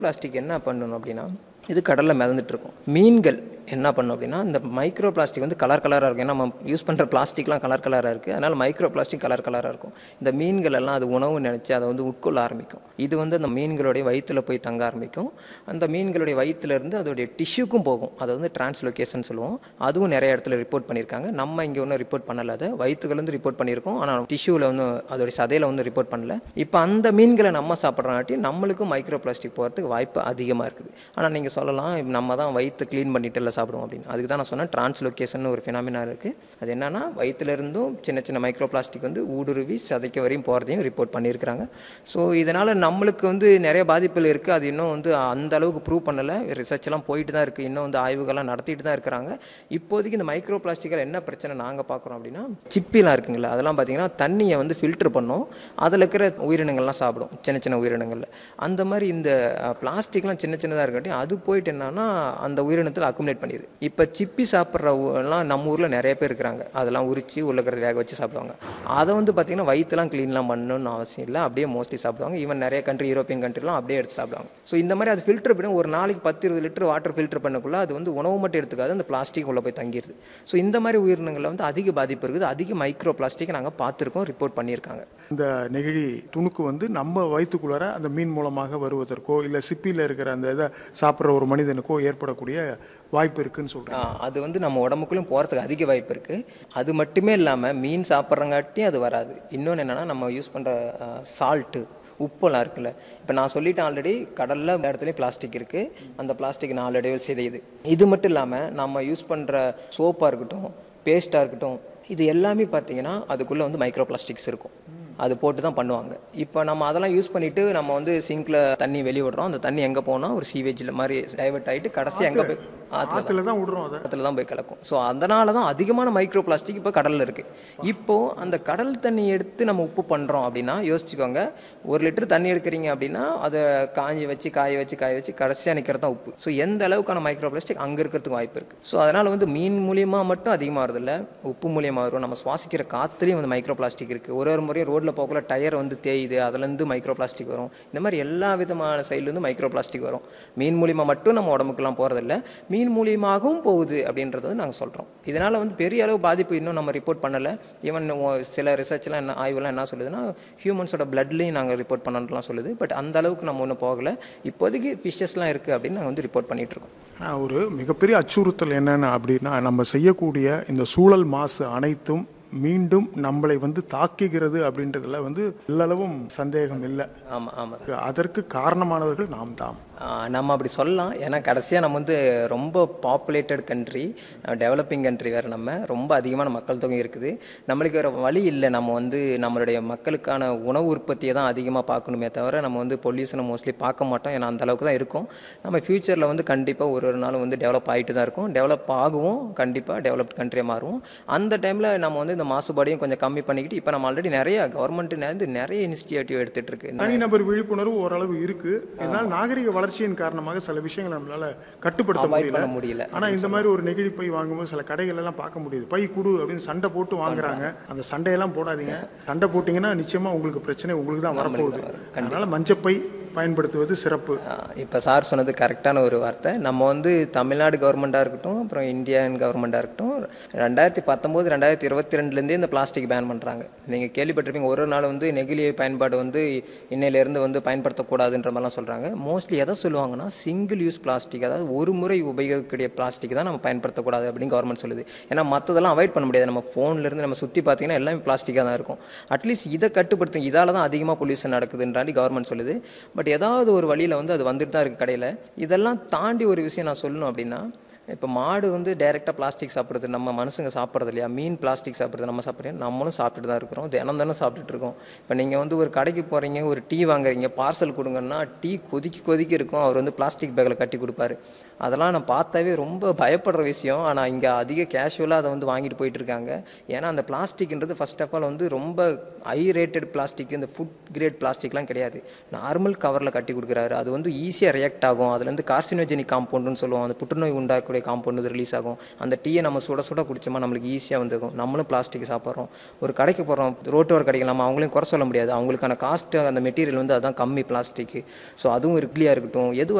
plastic என்ன பண்ணணும் அப்படின்னா இது கடலில் மிதந்துட்டு இருக்கும் மீன்கள் என்ன பண்ணும் அப்படின்னா இந்த மைக்ரோ பிளாஸ்டிக் வந்து கலர் கலராக இருக்கும் ஏன்னா நம்ம யூஸ் பண்ணுற பிளாஸ்டிக்லாம் கலர் கலராக இருக்குது அதனால் மைக்ரோ பிளாஸ்டிக் கலர் கலராக இருக்கும் இந்த மீன்கள் எல்லாம் அது உணவு நினச்சி அதை வந்து உட்கொள்ள ஆரம்பிக்கும் இது வந்து அந்த மீன்களுடைய வயிற்றில் போய் தங்க ஆரம்பிக்கும் அந்த மீன்களுடைய வயிற்றுல இருந்து அதோடைய டிஷ்யூக்கும் போகும் அதை வந்து டிரான்ஸ்லொகேஷன் சொல்லுவோம் அதுவும் நிறைய இடத்துல ரிப்போர்ட் பண்ணியிருக்காங்க நம்ம இங்கே ஒன்றும் ரிப்போர்ட் பண்ணல அதை வயிற்றுலேருந்து ரிப்போர்ட் பண்ணியிருக்கோம் ஆனால் டிஷ்யூவில் வந்து அதோடைய சதையில் வந்து ரிப்போர்ட் பண்ணல இப்போ அந்த மீன்களை நம்ம சாப்பிட்றங்காட்டி நம்மளுக்கும் மைக்ரோ பிளாஸ்டிக் போகிறதுக்கு வாய்ப்பு அதிகமாக இருக்குது ஆனால் நீங்கள் சொல்லலாம் இப்ப நம்ம தான் வயிற்று க்ளீன் பண்ணிட்டு எல்லாம் சாப்பிடுவோம் அப்படின்னு அதுக்கு தான் நான் சொன்னேன் டிரான்ஸ்லொகேஷன் ஒரு ஃபினாமினா இருக்குது அது என்னன்னா வயிற்றுல இருந்தும் சின்ன சின்ன மைக்ரோ பிளாஸ்டிக் வந்து ஊடுருவி சதைக்க வரையும் போகிறதையும் ரிப்போர்ட் பண்ணியிருக்கிறாங்க ஸோ இதனால் நம்மளுக்கு வந்து நிறைய பாதிப்புகள் இருக்குது அது இன்னும் வந்து அந்த அளவுக்கு ப்ரூவ் பண்ணலை ரிசர்ச்லாம் போயிட்டு தான் இருக்குது இன்னும் வந்து ஆய்வுகள்லாம் நடத்திட்டு தான் இருக்கிறாங்க இப்போதைக்கு இந்த மைக்ரோ பிளாஸ்டிக்கில் என்ன பிரச்சனை நாங்கள் பார்க்குறோம் அப்படின்னா சிப்பிலாம் இருக்குங்களா அதெல்லாம் பார்த்தீங்கன்னா தண்ணியை வந்து ஃபில்டர் பண்ணும் அதில் இருக்கிற உயிரினங்கள்லாம் சாப்பிடும் சின்ன சின்ன உயிரினங்களில் அந்த மாதிரி இந்த பிளாஸ்டிக்லாம் சின்ன சின்னதாக இருக்கட்டி அது போயிட்டு என்னன்னா அந்த உயிரினத்தில் அக்குமுலேட் பண்ணிடுது இப்போ சிப்பி சாப்பிட்றவங்கலாம் நம்ம ஊரில் நிறைய பேர் இருக்கிறாங்க அதெல்லாம் உரிச்சு உள்ள இருக்கிறத வேக வச்சு சாப்பிடுவாங்க அதை வந்து பார்த்தீங்கன்னா வயிற்றுலாம் க்ளீன்லாம் பண்ணணும்னு அவசியம் இல்லை அப்படியே மோஸ்ட்லி சாப்பிடுவாங்க ஈவன் நிறைய கண்ட்ரி யூரோப்பியன் கண்ட்ரிலாம் அப்படியே எடுத்து சாப்பிடுவாங்க ஸோ இந்த மாதிரி அது ஃபில்டர் பண்ணி ஒரு நாளைக்கு பத்து இருபது லிட்டர் வாட்டர் ஃபில்டர் பண்ணக்குள்ள அது வந்து உணவு மட்டும் எடுத்துக்காது அந்த பிளாஸ்டிக் உள்ள போய் தங்கிடுது ஸோ இந்த மாதிரி உயிரினங்களில் வந்து அதிக பாதிப்பு இருக்குது அதிக மைக்ரோ பிளாஸ்டிக் நாங்கள் பார்த்துருக்கோம் ரிப்போர்ட் பண்ணியிருக்காங்க இந்த நெகிழி துணுக்கு வந்து நம்ம வயிற்றுக்குள்ளார அந்த மீன் மூலமாக வருவதற்கோ இல்லை சிப்பியில் இருக்கிற அந்த இதை சாப்பிட்ற ஒரு மனிதனுக்கோ ஏற்படக்கூடிய வாய்ப்பு இருக்குன்னு சொல்கிறேன் ஆ, அது வந்து நம்ம உடம்புக்குள்ளும் போகிறதுக்கு அதிக வாய்ப்பு இருக்குது அது மட்டுமே இல்லாமல் மீன் சாப்பிட்றங்காட்டியும் அது வராது இன்னொன்று என்னென்னா நம்ம யூஸ் பண்ணுற சால்ட்டு உப்பெல்லாம் இருக்குல்ல இப்போ நான் சொல்லிட்டேன் ஆல்ரெடி கடலில் இடத்துலையும் பிளாஸ்டிக் இருக்குது அந்த பிளாஸ்டிக் நாளடைவு சிதையுது இது மட்டும் இல்லாமல் நம்ம யூஸ் பண்ணுற சோப்பாக இருக்கட்டும் பேஸ்ட்டாக இருக்கட்டும் இது எல்லாமே பார்த்தீங்கன்னா அதுக்குள்ளே வந்து மைக்ரோ பிளாஸ்டிக்ஸ் இருக்கும் அது போட்டு தான் பண்ணுவாங்க இப்போ நம்ம அதெல்லாம் யூஸ் பண்ணிட்டு நம்ம வந்து சிங்க்ல தண்ணி வெளிய விடுறோம் அந்த தண்ணி எங்கே போனால் ஒரு சீவேஜில் மாதிரி டைவர்ட் ஆகிட்டு கடைசி எங்கே போய் ஆற்றுல ஆற்றுல தான் விடுறோம் அதை பக்கத்தில் தான் போய் கலக்கும் ஸோ அதனால தான் அதிகமான மைக்ரோ பிளாஸ்டிக் இப்போ கடலில் இருக்குது இப்போது அந்த கடல் தண்ணி எடுத்து நம்ம உப்பு பண்ணுறோம் அப்படின்னா யோசிச்சுக்கோங்க ஒரு லிட்டர் தண்ணி எடுக்கிறீங்க அப்படின்னா அதை காஞ்சி வச்சு காய வச்சு காய வச்சு கடைசியாக நிற்கிறது தான் உப்பு ஸோ எந்த அளவுக்கான மைக்ரோ பிளாஸ்டிக் அங்கே இருக்கிறதுக்கு வாய்ப்பு இருக்குது ஸோ அதனால் வந்து மீன் மூலியமாக மட்டும் அதிகமாக வருதில்ல உப்பு மூலியமாக வரும் நம்ம சுவாசிக்கிற காற்றுலேயும் வந்து மைக்ரோ பிளாஸ்டிக் இருக்குது ஒரு ஒரு முறையும் ரோட்டில் போகக்குள்ள டயர் வந்து தேயுது அதுலேருந்து மைக்ரோ பிளாஸ்டிக் வரும் இந்த மாதிரி எல்லா விதமான சைட்லேருந்து மைக்ரோ பிளாஸ்டிக் வரும் மீன் மூலியமாக மட்டும் நம்ம உடம்புக்குலாம் போகிறதில்ல மீன் மூலியமாகவும் போகுது அப்படின்றது வந்து நாங்கள் சொல்கிறோம் இதனால் வந்து பெரிய அளவு பாதிப்பு இன்னும் நம்ம ரிப்போர்ட் பண்ணலை ஈவன் சில ரிசர்ச்லாம் என்ன ஆய்வுலாம் என்ன சொல்லுதுன்னா ஹியூமன்ஸோட பிளட்லேயும் நாங்கள் ரிப்போர்ட் பண்ணலாம் சொல்லுது பட் அந்த அளவுக்கு நம்ம ஒன்றும் போகலை இப்போதைக்கு ஃபிஷஸ்லாம் இருக்குது அப்படின்னு நாங்கள் வந்து ரிப்போர்ட் பண்ணிட்டு இருக்கோம் ஆனா, ஒரு மிகப்பெரிய அச்சுறுத்தல் என்னென்ன அப்படின்னா நம்ம செய்யக்கூடிய இந்த சூழல் மாசு அனைத்தும் மீண்டும் நம்மளை வந்து தாக்குகிறது அப்படின்றதுல வந்து எல்லளவும் சந்தேகம் இல்லை ஆமாம் ஆமாம் அதற்கு காரணமானவர்கள் நாம் தாம் ஆஹ் நம்ம அப்படி சொல்லலாம் ஏன்னா கடைசியாக நம்ம வந்து ரொம்ப பாப்புலேட்டட் கண்ட்ரி டெவலப்பிங் கண்ட்ரி வேறு நம்ம ரொம்ப அதிகமான மக்கள் தொகை இருக்குது நம்மளுக்கு வேறு வழி இல்லை நம்ம வந்து நம்மளுடைய மக்களுக்கான உணவு உற்பத்தியை தான் அதிகமாக பார்க்கணுமே தவிர நம்ம வந்து பொல்யூஷனை மோஸ்ட்லி பார்க்க மாட்டோம் ஏன்னா அந்த அளவுக்கு தான் இருக்கும் நம்ம ஃப்யூச்சரில் வந்து கண்டிப்பாக ஒரு ஒரு நாளும் வந்து டெவலப் ஆகிட்டு தான் இருக்கும் டெவலப் ஆகுவோம் கண்டிப்பாக டெவலப்ட் கண்ட்ரியாக மாறுவோம் அந்த டைமில் நம்ம வந்து இந்த மாசுபாடையும் கொஞ்சம் கம்மி பண்ணிக்கிட்டு இப்போ நம்ம ஆல்ரெடி நிறைய கவர்மெண்ட் நிறைய இனிஷியேட்டிவ் எடுத்துகிட்டு இருக்கு தனிநபர் விழிப்புணர்வு ஓரளவு இருக்கு இதனால் நாகரிக வளர்ச்சியின் காரணமாக சில விஷயங்களை நம்மளால கட்டுப்படுத்த Avoid முடியல பண்ண முடியல ஆனா இந்த மாதிரி ஒரு நெகிழி பை வாங்கும்போது சில கடைகள் எல்லாம் பார்க்க முடியுது பை குடு அப்படின்னு சண்டை போட்டு வாங்குறாங்க அந்த சண்டையெல்லாம் போடாதீங்க சண்டை போட்டீங்கன்னா நிச்சயமா உங்களுக்கு பிரச்சனை உங்களுக்கு தான் வரப்போகுது அதனால மஞ்சப்பை பயன்படுத்துவது சிறப்பு இப்போ சார் சொன்னது கரெக்டான ஒரு வார்த்தை நம்ம வந்து தமிழ்நாடு கவர்மெண்ட்டாக இருக்கட்டும் அப்புறம் இந்தியன் கவர்மெண்ட்டாக இருக்கட்டும் ரெண்டாயிரத்தி பத்தொம்போது ரெண்டாயிரத்தி இருபத்தி ரெண்டுலேருந்தே இந்த பிளாஸ்டிக் பேன் பண்ணுறாங்க நீங்கள் கேள்விப்பட்டிருப்பீங்க ஒரு ஒரு நாள் வந்து நெகிழி பயன்பாடு வந்து இன்னையிலேருந்து வந்து பயன்படுத்தக்கூடாதுன்ற மாதிரிலாம் சொல்கிறாங்க மோஸ்ட்லி எதை சொல்லுவாங்கன்னா சிங்கிள் யூஸ் பிளாஸ்டிக் அதாவது ஒரு முறை உபயோகிக்கக்கூடிய பிளாஸ்டிக் தான் நம்ம பயன்படுத்தக்கூடாது அப்படின்னு கவர்மெண்ட் சொல்லுது ஏன்னா மற்றதெல்லாம் அவாய்ட் பண்ண முடியாது நம்ம ஃபோன்லேருந்து நம்ம சுற்றி பார்த்தீங்கன்னா எல்லாமே பிளாஸ்டிக்காக தான் இருக்கும் அட்லீஸ்ட் இதை கட்டுப்படுத்தும் இதால தான் அதிகமாக பொல்யூஷன் நடக்குதுன்றாண்டி கவர்மெண்ட் சொல்லுது பட் ஏதாவது ஒரு வழியில் வந்து அது வந்துட்டு தான் இருக்குது கடையில் இதெல்லாம் தாண்டி ஒரு விஷயம் நான் சொல்லணும் அப்படின்னா இப்போ மாடு வந்து டைரெக்டாக பிளாஸ்டிக் சாப்பிட்றது நம்ம மனுஷங்க சாப்பிட்றது இல்லையா மீன் பிளாஸ்டிக் சாப்பிட்றது நம்ம சாப்பிட்றோம் நம்மளும் சாப்பிட்டுட்டு தான் இருக்கிறோம் தினம் தானே சாப்பிட்டுட்டு இருக்கோம் இப்போ நீங்கள் வந்து ஒரு கடைக்கு போகிறீங்க ஒரு டீ வாங்குறீங்க பார்சல் கொடுங்கன்னா டீ கொதிக்கி கொதிக்கி இருக்கும் அவர் வந்து பிளாஸ்டிக் பேக்கில் கட்டி கொடுப்பாரு அதெல்லாம் நான் பார்த்தாவே ரொம்ப பயப்படுற விஷயம் ஆனால் இங்கே அதிக கேஷுவலாக அதை வந்து வாங்கிட்டு போயிட்டு இருக்காங்க ஏன்னா அந்த பிளாஸ்டிக்ன்றது ஃபர்ஸ்ட் ஆஃப் ஆல் வந்து ரொம்ப ஹை ரேட்டட் பிளாஸ்டிக் இந்த ஃபுட் கிரேட் பிளாஸ்டிக்லாம் கிடையாது நார்மல் கவரில் கட்டி கொடுக்குறாரு அது வந்து ஈஸியாக ரியாக்ட் ஆகும் அதுலேருந்து கார்சினோஜெனிக் காம்பவுண்டுன்னு சொல்லுவோம் அந்த புற்றுநோய் உண்டாக்கக்கூடிய நிறைய காம்பவுண்ட் வந்து ரிலீஸ் ஆகும் அந்த டீயை நம்ம சுட சுட குடிச்சோமா நம்மளுக்கு ஈஸியாக வந்துருக்கும் நம்மளும் பிளாஸ்டிக் சாப்பிட்றோம் ஒரு கடைக்கு போகிறோம் ரோட்டோர கடைக்கு நம்ம அவங்களையும் குறை சொல்ல முடியாது அவங்களுக்கான காஸ்ட்டு அந்த மெட்டீரியல் வந்து அதான் கம்மி பிளாஸ்டிக்கு ஸோ அதுவும் இட்லியாக இருக்கட்டும் எதுவாக